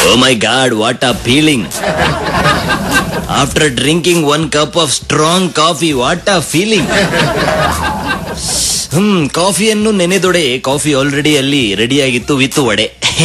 O my god what a feeling after drinking one cup of strong coffee what a feeling hmm ಕಾಫಿಯನ್ನು ನೆನೆದೊಡೆ coffee already ಅಲ್ಲಿ ready ಆಗಿತ್ತು with vada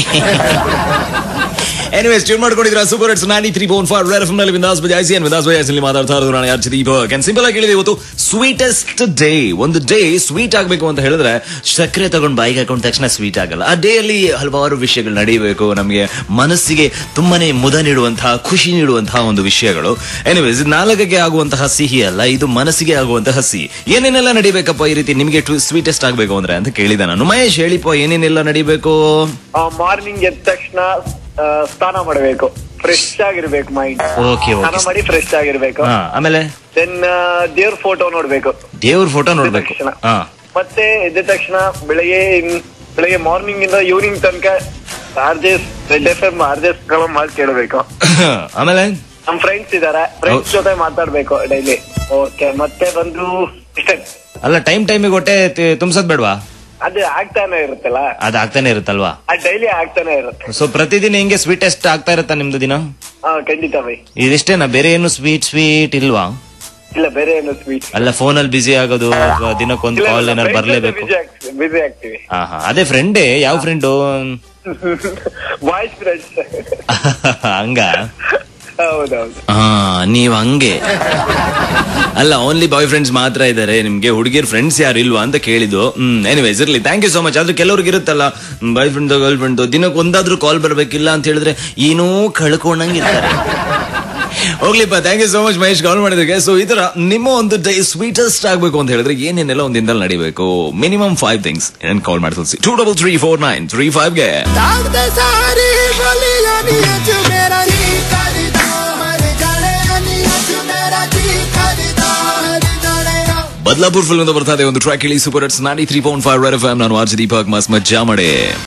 anyways tune ಮಾಡ್ಕೊಂಡಿದ್ರ super hits ninety three point five red ನಲ್ಲಿ ವಿಂದಾಸ್ ಬಜಾಯಿಸಿ and ವಿಂದಾಸ್ ಬಜಾಯಿಸಿ ಮಾತಾಡ್ತಾ ಇರೋದು ನಾನು ಯಾರು ದೀಪಕ್ ಅಂಡ್ ಸಿಂಪಲ್ ಆಗಿ ಹೇಳಿದೆ ಇವತ್ತು ಸ್ವೀಟೆಸ್ಟ್ ಡೇ ಒಂದು ಡೇ ಸ್ವೀಟ್ ಆಗಬೇಕು ಅಂತ ಹೇಳಿದ್ರೆ ಸಕ್ಕರೆ ತಗೊಂಡು ಬಾಯಿಗೆ ಹಾಕೊಂಡ ತಕ್ಷಣ ಸ್ವೀಟ್ ಆಗಲ್ಲ ಆ ಡೇ ಅಲ್ಲಿ ಹಲವಾರು ವಿಷಯಗಳು ನಡೀಬೇಕು ನಮಗೆ ಮನಸ್ಸಿಗೆ ತುಂಬಾನೇ ಮುದ ನೀಡುವಂತಹ ಖುಷಿ ನೀಡುವಂತಹ ಒಂದು ವಿಷಯಗಳು ಎನಿವೇಸ್ ಇದು ನಾಲ್ಕಕ್ಕೆ ಆಗುವಂತಹ ಸಿಹಿ ಅಲ್ಲ ಇದು ಮನಸ್ಸಿಗೆ ಆಗುವಂತಹ ಸಿಹಿ ಏನೇನೆಲ್ಲ ನಡಿಬೇಕಪ್ಪ ಈ ರೀತಿ ನಿಮಗೆ ಸ್ವೀಟೆಸ್ಟ್ ಆಗಬೇಕು ಅಂದ್ರೆ ಅಂತ ಕೇಳಿದೆ ನಾನು ಮಹೇಶ್ ಹೇಳಿಪ್ಪ ಏನೇನೆಲ್ಲ ನಡಿಬೇಕು ಮಾರ್ನಿಂಗ್ ಎದ್ದ ತಕ್ಷಣ ಆ, ಸ್ನಾನ ಮಾಡಬೇಕು ಫ್ರೆಶ್ ಆಗಿರ್ಬೇಕು ಮೈಂಡ್ ಓಕೆ ಸ್ನಾನ ಓಕೆ ಮಾಡಿ ಫ್ರೆಶ್ ಆಗಿರ್ಬೇಕು ಹಾ ಆಮೇಲೆ ದೆನ್ ದೇವ್ರ ಫೋಟೋ ನೋಡ್ಬೇಕು ದೇವ್ರ ಫೋಟೋ ನೋಡ್ಬೇಕು ತಕ್ಷಣ. ಹಾ ಮತ್ತೆ ಎದ್ದ ತಕ್ಷಣ ಬೆಳಗ್ಗೆ ಇನ್- ಬೆಳಗ್ಗೆ ಮಾರ್ನಿಂಗ್ ಇಂದ ಈವ್ನಿಂಗ್ ತನಕ RJs red F M RJs ಗಳ ಮಾತು ಕೇಳಬೇಕು ಆಮೇಲೆ ನಮ್ ಫ್ರೆಂಡ್ಸ್ ಇದಾರೆ ಫ್ರೆಂಡ್ಸ್ ಹೌದು. ಜೊತೆ ಮಾತಾಡ್ಬೇಕು ಡೈಲಿ ಓಕೆ ಮತ್ತೆ ಬಂದು ಇಷ್ಟೇ ಅಲ್ಲ ಟೈಮ್ ಟೈಮಿಗೆ ಹೊಟ್ಟೆ ತಿ- ತುಂಬಸೋದ್ ಬೇಡವಾ ಅದು ಆಗ್ತಾನೆ ಇರುತ್ತಲ್ಲ ಅದ್ ಆಗ್ತಾನೆ ಇರುತ್ತಲ್ವಾ ಅದು ಡೈಲಿ ಆಗ್ತಾನೆ ಇರುತ್ತೆ ಸೊ ಪ್ರತಿದಿನ ಹಿಂಗೆ ಸ್ವೀಟೆಸ್ಟ್ ಆಗ್ತಾ ಇರುತ್ತಾ ನಿಮ್ದು ದಿನ ಹಾ ಖಂಡಿತ ಬೈ ಇದಿಷ್ಟೇನಾ ಬೇರೆ ಏನು ಸ್ವೀಟ್ ಸ್ವೀಟ್ ಇಲ್ವಾ ಇಲ್ಲ ಬೇರೆ ಏನು ಸ್ವೀಟ್ ಅಲ್ಲ ಫೋನಲ್ಲಿ ಬಿಸಿ ಆಗೋದು ಅಥವಾ ದಿನಕ್ಕೊಂದು ಕಾಲ್ ಏನಾರು ಬರ್ಲೇಬೇಕು ಬಿಸಿ ಆಗ್ತೀವಿ ಹಾ ಹಾ ಅದೇ ಫ್ರೆಂಡೇ ಯಾವ ಫ್ರೆಂಡು ಬಾಯ್ಸ್ ಫ್ರೆಂಡ್ಸ್ ಹಂಗ ಹೌದೌದು ಹಾ ನೀವ್ ಹಂಗೆ ಅಲ್ಲ ಓನ್ಲಿ ಬಾಯ್ ಫ್ರೆಂಡ್ಸ್ ಮಾತ್ರ ಇದಾರೆ ನಿಮ್ಗೆ ಹುಡುಗಿರ್ ಫ್ರೆಂಡ್ಸ್ ಯಾರು ಇಲ್ವಾ ಅಂತ ಕೇಳಿದ್ದು ಹ್ಮ್ ಎನಿವೇಸ್ ಇರ್ಲಿ ಥ್ಯಾಂಕ್ ಯು ಸೋ ಮಚ್ ಆದ್ರೆ ಕೆಲವ್ರಿಗೆ ಇರುತ್ತಲ್ಲ ಬಾಯ್ ಫ್ರೆಂಡ್ ಗರ್ಲ್ ಫ್ರೆಂಡ್ ದಿನಕ್ಕೆ ಒಂದಾದ್ರೂ ಕಾಲ್ ಬರ್ಬೇಕಿಲ್ಲ ಅಂತ ಹೇಳಿದ್ರೆ ಏನೋ ಕಳ್ಕೊಂಡಂಗಿರ್ತಾರೆ ಹೋಗ್ಲಿಪ್ಪ thank you so much Mahesh call ಮಾಡಿದಕ್ಕೆ ಸೊ ಈ ತರ ನಿಮ್ಮ ಒಂದು ಡೇ ಸ್ವೀಟೆಸ್ಟ್ ಆಗ್ಬೇಕು ಅಂತ ಹೇಳಿದ್ರೆ ಏನೇನೆಲ್ಲ ಒಂದು ದಿನದಲ್ಲಿ ನಡಿಬೇಕು ಮಿನಿಮಮ್ ಫೈವ್ ಥಿಂಗ್ಸ್ ಏನ್ ಕಾಲ್ ಮಾಡಿ ತಿಳಿಸಿ two double three four nine three ಫೈವ್ಗೆ दागदे सारी गलियां नी अज मेरा जी करदा हर जाने नी अज मेरा जी करदा हर जाने ಬದ್ಲಾಪುರ್ ಫಿಲ್ಮ್ ಬರ್ತಾ ಇದೆ ಒಂದು ಟ್ರ್ಯಾಕ್ ಹೇಳಿ super hits ninety three point five F M ನಾನು ಆರ್ಜಿ ದೀಪಕ್ ಮಸ್ ಮಜ್ಜಾ ಮಾಡೆ